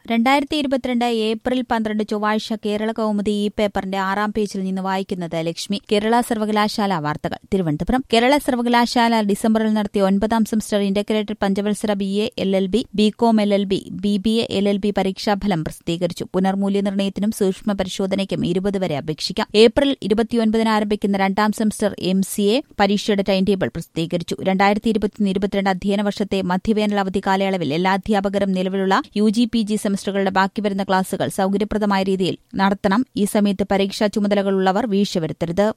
രണ്ടായിരത്തി ഇരുപത്തിരണ്ട് ഏപ്രിൽ പന്ത്രണ്ട് ചൊവ്വാഴ്ച കേരള കൗമുദി ഈ പേപ്പറിന്റെ ആറാം പേജിൽ നിന്ന് വായിക്കുന്നത് ലക്ഷ്മി കേരള സർവകലാശാല വാർത്തകൾ തിരുവനന്തപുരം കേരള സർവകലാശാല ഡിസംബറിൽ നടത്തിയ ഒൻപതാം സെമസ്റ്റർ ഇന്റഗ്രേറ്റഡ് പഞ്ചവത്സര B A L L B B Com L L B B B A L L B പരീക്ഷാഫലം പ്രസിദ്ധീകരിച്ചു പുനർമൂല്യനിർണ്ണയത്തിനും സൂക്ഷ്മ പരിശോധനയ്ക്കും ഇരുപത് വരെ അപേക്ഷിക്കാം ഏപ്രിൽ ഇരുപത്തിയൊൻപതിന് ആരംഭിക്കുന്ന രണ്ടാം സെമസ്റ്റർ എം സി എ പരീക്ഷയുടെ ടൈം ടേബിൾ പ്രസിദ്ധീകരിച്ചു രണ്ടായിരത്തി ഇരുപത്തിയൊന്ന് ഇരുപത്തിരണ്ട് അധ്യയന വർഷത്തെ മധ്യവേനൽ അവധി കാലയളവിൽ എല്ലാ അധ്യാപകരും നിലവിലുള്ള യു ജി പി ജി സെമസ്റ്ററുകളുടെ ബാക്കി വരുന്ന ക്ലാസുകൾ സൌകര്യപ്രദമായ രീതിയിൽ നടത്തണം ഈ സമയത്ത് പരീക്ഷാ ചുമതലകളുള്ളവർ വീഴ്ച വരുത്തരുത്